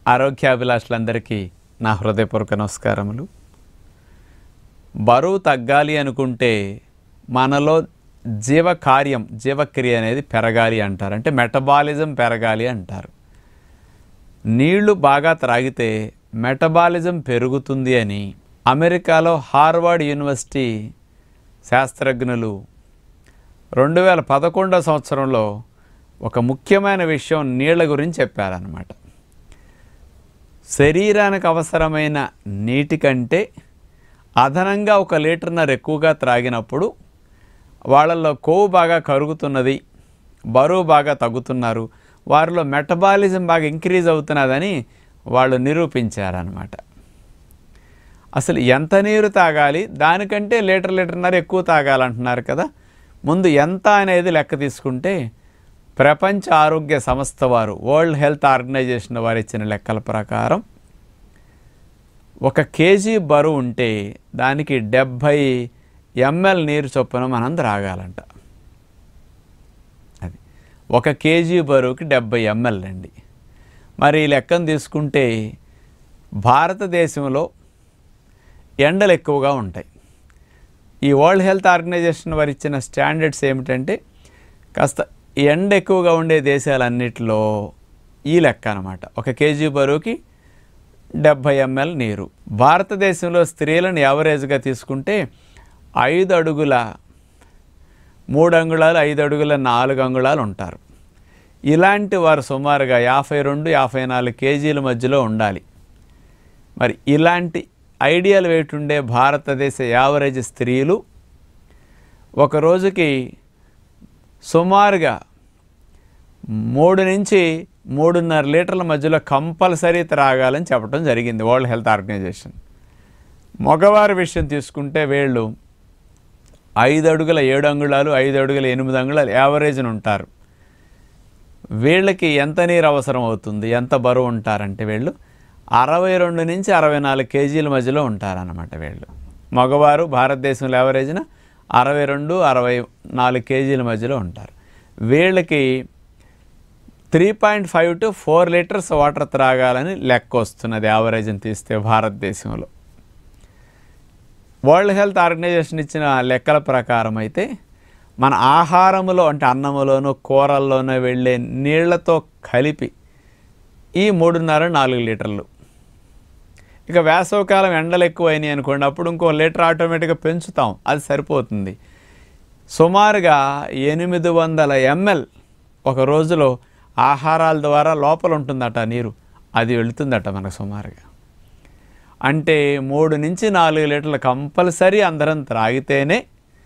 ఆరోగ్యాభిలాషులందరికీ నా హృదయపూర్వక నమస్కారములు బరువు తగ్గాలి అనుకుంటే మనలో జీవకార్యం జీవక్రియ అనేది పెరగాలి అంటారు అంటే మెటబాలిజం పెరగాలి అంటారు నీళ్లు బాగా త్రాగితే మెటబాలిజం పెరుగుతుంది అని అమెరికాలో హార్వర్డ్ యూనివర్సిటీ శాస్త్రజ్ఞులు రెండు వేల పదకొండవ సంవత్సరంలో ఒక ముఖ్యమైన విషయం నీళ్ల గురించి చెప్పారనమాట శరీరానికి అవసరమైన నీటి కంటే అదనంగా ఒక లీటర్నర ఎక్కువగా త్రాగినప్పుడు వాళ్ళల్లో కొవ్వు బాగా కరుగుతున్నది బరువు బాగా తగ్గుతున్నారు వారిలో మెటబాలిజం బాగా ఇంక్రీజ్ అవుతున్నదని వాళ్ళు నిరూపించారనమాట అసలు ఎంత నీరు తాగాలి దానికంటే లీటర్ లీటర్న్నర ఎక్కువ తాగాలంటున్నారు కదా ముందు ఎంత అనేది లెక్క తీసుకుంటే ప్రపంచ ఆరోగ్య సంస్థ వారు వరల్డ్ హెల్త్ ఆర్గనైజేషన్ వారు ఇచ్చిన లెక్కల ప్రకారం ఒక కేజీ బరువు ఉంటే దానికి డెబ్భై ఎంఎల్ నీరు చొప్పున మనం త్రాగాలంట అది ఒక కేజీ బరువుకి డెబ్భై ఎంఎల్ అండి మరి ఈ లెక్కను తీసుకుంటే భారతదేశంలో ఎండలు ఎక్కువగా ఉంటాయి ఈ వరల్డ్ హెల్త్ ఆర్గనైజేషన్ వారు ఇచ్చిన స్టాండర్డ్స్ ఏమిటంటే కాస్త ఎండ ఎక్కువగా ఉండే దేశాలన్నిటిలో ఈ లెక్క అనమాట ఒక కేజీ బరువుకి డెబ్భై ఎంఎల్ నీరు భారతదేశంలో స్త్రీలను యావరేజ్గా తీసుకుంటే ఐదు అడుగుల మూడు అంగుళాలు ఐదు అడుగుల నాలుగు అంగుళాలు ఉంటారు ఇలాంటి వారు సుమారుగా యాభై రెండు యాభై నాలుగు కేజీల మధ్యలో ఉండాలి మరి ఇలాంటి ఐడియల్ వెయిట్ ఉండే భారతదేశ యావరేజ్ స్త్రీలు ఒక రోజుకి సుమారుగా మూడు నుంచి మూడున్నర లీటర్ల మధ్యలో కంపల్సరీ త్రాగాలని చెప్పడం జరిగింది వరల్డ్ హెల్త్ ఆర్గనైజేషన్ మగవారి విషయం తీసుకుంటే వీళ్ళు ఐదు అడుగుల ఏడు అంగుళాలు ఐదు అడుగుల ఎనిమిది అంగుళాలు యావరేజ్ని ఉంటారు వీళ్ళకి ఎంత నీరు అవసరం అవుతుంది ఎంత బరువు ఉంటారంటే వీళ్ళు అరవై రెండు నుంచి అరవై నాలుగు కేజీల మధ్యలో ఉంటారన్నమాట వీళ్ళు మగవారు భారతదేశంలో యావరేజ్న అరవై రెండు అరవై నాలుగు కేజీల మధ్యలో ఉంటారు వీళ్ళకి three point five to four litres water త్రాగాలని లెక్క వస్తున్నది యావరేజ్ని తీస్తే భారతదేశంలో వరల్డ్ హెల్త్ ఆర్గనైజేషన్ ఇచ్చిన లెక్కల ప్రకారం అయితే మన ఆహారములో అంటే అన్నములోనూ కూరల్లోనూ వెళ్ళే నీళ్లతో కలిపి ఈ మూడున్నర నాలుగు లీటర్లు ఇక వేసవకాలం ఎండలు ఎక్కువైనాయి అనుకోండి అప్పుడు ఇంకో లీటర్ ఆటోమేటిక్గా పెంచుతాం అది సరిపోతుంది సుమారుగా ఎనిమిది వందల ఎంఎల్ ఒక రోజులో ఆహారాల ద్వారా లోపల ఉంటుందట నీరు అది వెళుతుందట మనకు సుమారుగా అంటే మూడు నుంచి నాలుగు లీటర్లు కంపల్సరీ అందరం త్రాగితేనే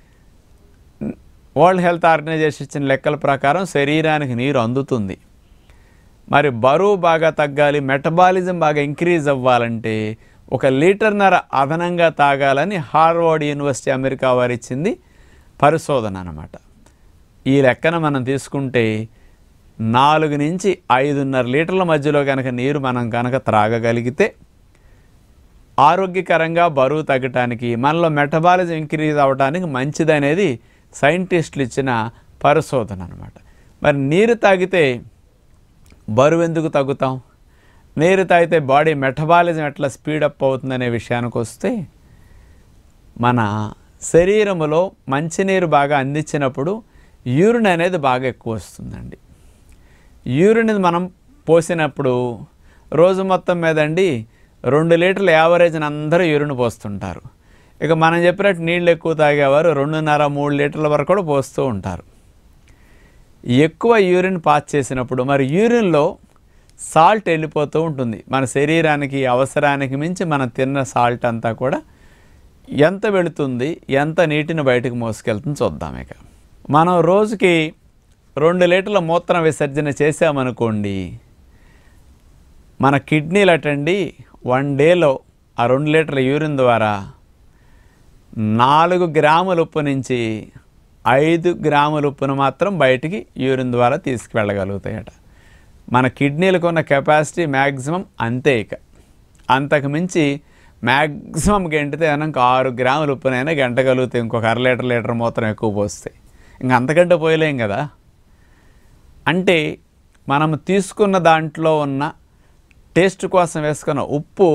వరల్డ్ హెల్త్ ఆర్గనైజేషన్ ఇచ్చిన లెక్కల ప్రకారం శరీరానికి నీరు అందుతుంది మరి బరువు బాగా తగ్గాలి మెటబాలిజం బాగా ఇంక్రీజ్ అవ్వాలంటే ఒక లీటర్నర అదనంగా తాగాలని హార్వర్డ్ యూనివర్సిటీ అమెరికా వారు ఇచ్చింది పరిశోధన అన్నమాట ఈ లెక్కన మనం తీసుకుంటే నాలుగు నుంచి ఐదున్నర లీటర్ల మధ్యలో కనుక నీరు మనం కనుక త్రాగగలిగితే ఆరోగ్యకరంగా బరువు తగ్గటానికి మనలో మెటబాలిజం ఇంక్రీజ్ అవ్వడానికి మంచిదనేది సైంటిస్టులు ఇచ్చిన పరిశోధన అనమాట మరి నీరు తాగితే బరువు ఎందుకు తగ్గుతాం నీరు తాగితే బాడీ మెటబాలిజం ఎట్లా స్పీడప్ అవుతుందనే విషయానికి వస్తే మన శరీరములో మంచినీరు బాగా అందించినప్పుడు యూరిన్ అనేది బాగా ఎక్కువ వస్తుందండి యూరిన్ మనం పోసినప్పుడు రోజు మొత్తం మీదండి రెండు లీటర్ల యావరేజ్ని అందరూ యూరిన్ పోస్తుంటారు ఇక మనం చెప్పినట్టు నీళ్ళు ఎక్కువ తాగేవారు రెండున్నర మూడు లీటర్ల వరకు కూడా పోస్తూ ఉంటారు ఎక్కువ యూరిన్ పాస్ చేసినప్పుడు మరి యూరిన్లో సాల్ట్ వెళ్ళిపోతూ ఉంటుంది మన శరీరానికి అవసరానికి మించి మనం తిన్న సాల్ట్ అంతా కూడా ఎంత వెళుతుంది ఎంత నీటిని బయటకు మోసుకెళ్తుంది చూద్దాం ఇక మనం రోజుకి రెండు లీటర్ల మూత్ర విసర్జన చేసామనుకోండి మన కిడ్నీలు అటండి వన్ డేలో ఆ రెండు లీటర్ల యూరిన్ ద్వారా నాలుగు గ్రాముల ఉప్పు నుంచి ఐదు గ్రాముల ఉప్పును మాత్రం బయటికి యూరిన్ ద్వారా తీసుకువెళ్ళగలుగుతాయట మన కిడ్నీలకు ఉన్న కెపాసిటీ మ్యాక్సిమం అంతే ఇక అంతకు మించి మ్యాక్సిమం గంటితే కనుక ఆరు గ్రాముల ఉప్పునైనా గంటగలుగుతాయి ఇంకొక అర లీటర్ లీటర్ మూత్రం ఎక్కువ పోస్తే ఇంక అంతకంటే పోయలేం కదా అంటే మనం తీసుకున్న దాంట్లో ఉన్న టేస్ట్ కోసం వేసుకున్న ఉప్పు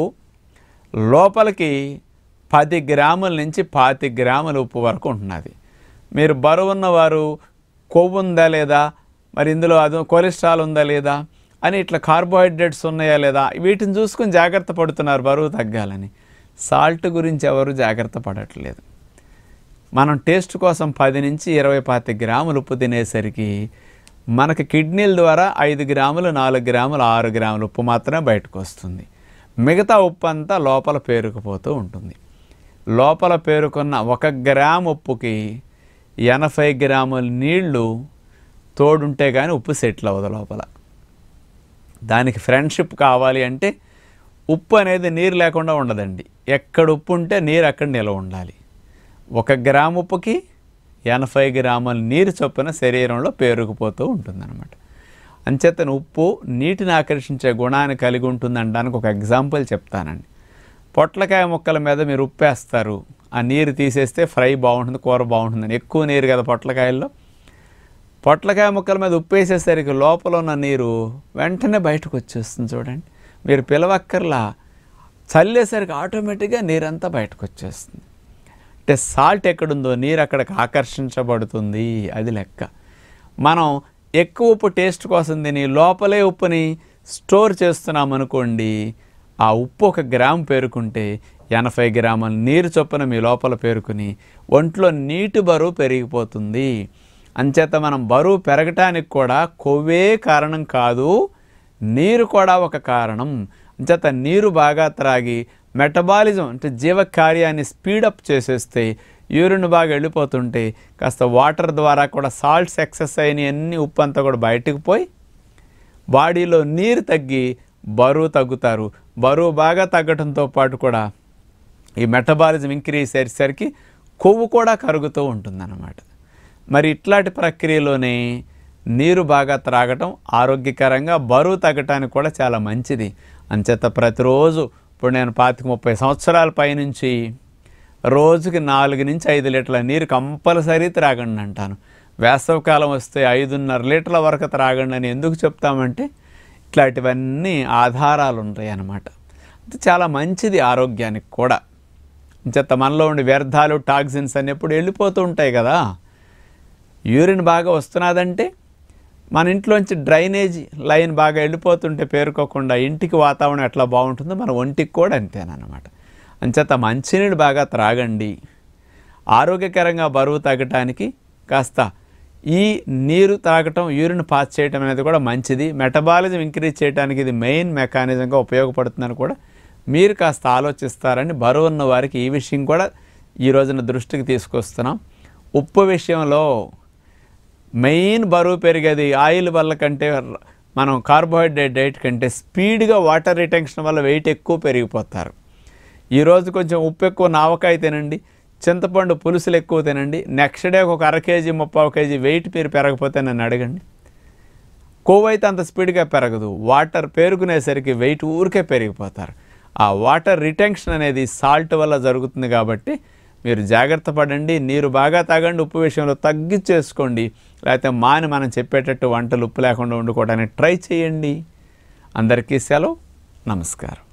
లోపలికి పది గ్రాముల నుంచి పాతి గ్రాముల ఉప్పు వరకు ఉంటున్నది మీరు బరువు ఉన్నవారు కొవ్వు ఉందా లేదా మరి ఇందులో అది కొలెస్ట్రాల్ ఉందా లేదా అని ఇట్లా కార్బోహైడ్రేట్స్ ఉన్నాయా లేదా వీటిని చూసుకొని జాగ్రత్త పడుతున్నారు బరువు తగ్గాలని సాల్ట్ గురించి ఎవరు జాగ్రత్త పడట్లేదు మనం టేస్ట్ కోసం పది నుంచి ఇరవై పాతి గ్రాములు ఉప్పు తినేసరికి మనకి కిడ్నీల ద్వారా ఐదు గ్రాములు నాలుగు గ్రాములు ఆరు గ్రాములు ఉప్పు మాత్రమే బయటకు వస్తుంది మిగతా ఉప్పు అంతా లోపల పేరుకుపోతూ ఉంటుంది లోపల పేరుకున్న ఒక గ్రామ్ ఉప్పుకి ఎనభై గ్రాముల నీళ్లు తోడుంటే కానీ ఉప్పు సెటిల్ అవ్వదు లోపల దానికి ఫ్రెండ్షిప్ కావాలి అంటే ఉప్పు అనేది నీరు లేకుండా ఉండదండి ఎక్కడ ఉప్పు ఉంటే నీరు అక్కడ నిలవ ఉండాలి ఒక గ్రాము ఉప్పుకి ఎనభై గ్రాముల నీరు చొప్పున శరీరంలో పేరుకుపోతూ ఉంటుందన్నమాట అంచేతన ఉప్పు నీటిని ఆకర్షించే గుణాన్ని కలిగి ఉంటుందనడానికి ఒక ఎగ్జాంపుల్ చెప్తానండి పొట్లకాయ ముక్కల మీద మీరు ఉప్పు వేస్తారు ఆ నీరు తీసేస్తే ఫ్రై బాగుంటుంది కూర బాగుంటుందని ఎక్కువ నీరు కదా పొట్లకాయల్లో పొట్లకాయ ముక్కల మీద ఉప్పు వేసేసరికి లోపల ఉన్న నీరు వెంటనే బయటకు వచ్చేస్తుంది చూడండి మీరు పిలవక్కర్లా చల్లేసరికి ఆటోమేటిక్గా నీరంతా బయటకు వచ్చేస్తుంది అంటే సాల్ట్ ఎక్కడుందో నీరు అక్కడికి ఆకర్షించబడుతుంది అది లెక్క మనం ఎక్కువ ఉప్పు టేస్ట్ కోసం తిని లోపలే ఉప్పుని స్టోర్ చేస్తున్నాం అనుకోండి ఆ ఉప్పు ఒక గ్రామ్ పేరుకుంటే ఎనభై గ్రాముల నీరు చొప్పున మీ లోపల పేరుకుని ఒంట్లో నీటి బరువు పెరిగిపోతుంది అంచేత మనం బరువు పెరగటానికి కూడా కొవ్వే కారణం కాదు నీరు కూడా ఒక కారణం అంచేత నీరు బాగా త్రాగి మెటబాలిజం అంటే జీవకార్యాన్ని స్పీడప్ చేసేస్తే యూరిన్ బాగా వెళ్ళిపోతుంటే కాస్త వాటర్ ద్వారా కూడా సాల్ట్స్ ఎక్సెస్ అయిన అన్ని ఉప్పు అంతా కూడా బయటకు పోయి బాడీలో నీరు తగ్గి బరువు తగ్గుతారు బరువు బాగా తగ్గడంతో పాటు కూడా ఈ మెటబాలిజం ఇంక్రీజ్ అయ్యేసరికి కొవ్వు కూడా కరుగుతూ ఉంటుందన్నమాట మరి ఇట్లాంటి ప్రక్రియలోనే నీరు బాగా త్రాగటం ఆరోగ్యకరంగా బరువు తగ్గటానికి కూడా చాలా మంచిది అంచేత ప్రతిరోజు ఇప్పుడు నేను పాతిక ముప్పై సంవత్సరాల పైనుంచి రోజుకి నాలుగు నుంచి ఐదు లీటర్ల నీరు కంపల్సరీ త్రాగండి అంటాను వేసవికాలం వస్తే ఐదున్నర లీటర్ల వరకు త్రాగండి అని ఎందుకు చెప్తామంటే ఇట్లాంటివన్నీ ఆధారాలు ఉంటాయి అన్నమాట అది చాలా మంచిది ఆరోగ్యానికి కూడా చేత మనలో ఉండే వ్యర్థాలు టాక్సిన్స్ అన్ని ఎప్పుడు వెళ్ళిపోతూ ఉంటాయి కదా యూరిన్ బాగా వస్తున్నదంటే మన ఇంట్లోంచి డ్రైనేజ్ లైన్ బాగా వెళ్ళిపోతుంటే పేరుకోకుండా ఇంటికి వాతావరణం ఎట్లా బాగుంటుందో మన ఒంటికి కూడా అంతేనమాట అంచేత మంచినీళ్ళు బాగా త్రాగండి ఆరోగ్యకరంగా బరువు తగ్గటానికి కాస్త ఈ నీరు తాగటం యూరిన్ పాస్ చేయటం అనేది కూడా మంచిది మెటబాలిజం ఇంక్రీజ్ చేయడానికి ఇది మెయిన్ మెకానిజంగా ఉపయోగపడుతుందని కూడా మీరు కాస్త ఆలోచిస్తారని బరువు ఉన్న వారికి ఈ విషయం కూడా ఈ రోజున దృష్టికి తీసుకొస్తున్నాం ఉప్పు విషయంలో మెయిన్ బరువు పెరిగేది ఆయిల్ వల్ల కంటే మనం కార్బోహైడ్రేట్ డైట్ కంటే స్పీడ్గా వాటర్ రిటెన్షన్ వల్ల వెయిట్ ఎక్కువ పెరిగిపోతారు ఈరోజు కొంచెం ఉప్పు ఎక్కువ నావకాయ తినండి చింతపండు పులుసులు ఎక్కువ తినండి నెక్స్ట్ డే ఒక అర కేజీ ముప్పావు కేజీ వెయిట్ మీరు పెరగకపోతే నన్ను అడగండి కొవ్వు అయితే అంత స్పీడ్గా పెరగదు వాటర్ పేరుకునేసరికి వెయిట్ ఊరికే పెరిగిపోతారు ఆ వాటర్ రిటెన్షన్ అనేది సాల్ట్ వల్ల జరుగుతుంది కాబట్టి మీరు జాగ్రత్త పడండి నీరు బాగా తాగండి ఉప్పు విషయంలో తగ్గించేసుకోండి లేకపోతే మాని మనం చెప్పేటట్టు వంటలు ఉప్పు లేకుండా వండుకోవడానికి ట్రై చేయండి అందరికీ సెలవు నమస్కారం